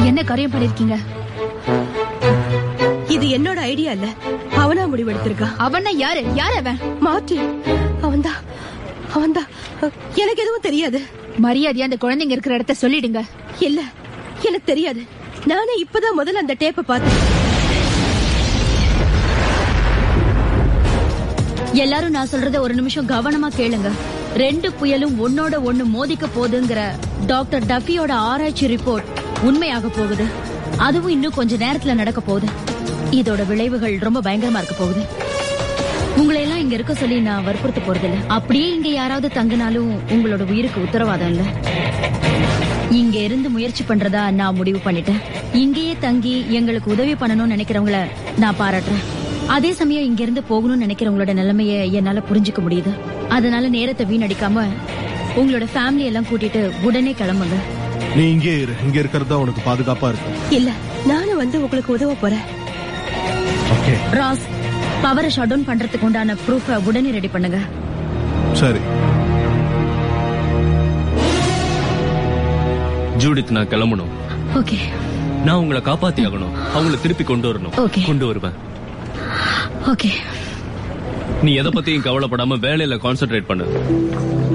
என்ன காரியம் பண்ணிருக்கீங்க இது என்னோட ஐடியா இல்ல அவனா முடிவெடுத்திருக்கான் அவன யாரு யார் அவன் மார்டின் அவன்தான் அவன்தான் எனக்கு எதுவும் தெரியாது மரியாதையா அந்த குழந்தைங்க இருக்கிற இடத்த சொல்லிடுங்க இல்ல எனக்கு தெரியாது நானே இப்பதான் முதல்ல அந்த டேப்பை பார்த்தேன் எல்லாரும் நான் சொல்றத ஒரு நிமிஷம் கவனமா கேளுங்க ரெண்டு புயலும் ஒன்னோட ஒண்ணு மோதிக்க போகுதுங்கிற டாக்டர் டஃபியோட ஆராய்ச்சி ரிப்போர்ட் உண்மையாக போகுது அதுவும் இன்னும் கொஞ்ச நேரத்துல நடக்க போகுது இதோட விளைவுகள் ரொம்ப பயங்கரமா இருக்க போகுது உங்களை எல்லாம் இங்க இருக்க சொல்லி நான் வற்புறுத்த போறதில்ல அப்படியே இங்க யாராவது தங்கினாலும் உங்களோட உயிருக்கு உத்தரவாதம் இல்ல இங்க இருந்து முயற்சி பண்றதா நான் முடிவு பண்ணிட்டேன் இங்கேயே தங்கி எங்களுக்கு உதவி பண்ணணும்னு நினைக்கிறவங்கள நான் பாராட்டுறேன் அதே சமயம் இங்க இருந்து போகணும்னு நினைக்கிறவங்களோட நிலைமைய என்னால புரிஞ்சுக்க முடியுது அதனால நேரத்தை வீணடிக்காம உங்களோட ஃபேமிலி எல்லாம் கூட்டிட்டு உடனே கிளம்புங்க நீ இங்கே இரு இங்க இருக்கிறது தான் உனக்கு பாதுகாப்பா இருக்கும் இல்ல நானும் வந்து உங்களுக்கு உதவ போறேன் ஓகே ராஸ் பவரை ஷட் டவுன் பண்றதுக்கு உண்டான ப்ரூஃப உடனே ரெடி பண்ணுங்க சரி ஜூடித் நான் கிளம்பணும் ஓகே நான் உங்களை காப்பாத்தி ஆகணும் அவங்கள திருப்பி கொண்டு வரணும் Okay. கொண்டு வருவேன் ஓகே நீ எதை பத்தியும் கவலைப்படாம வேலையில கான்சென்ட்ரேட் பண்ணு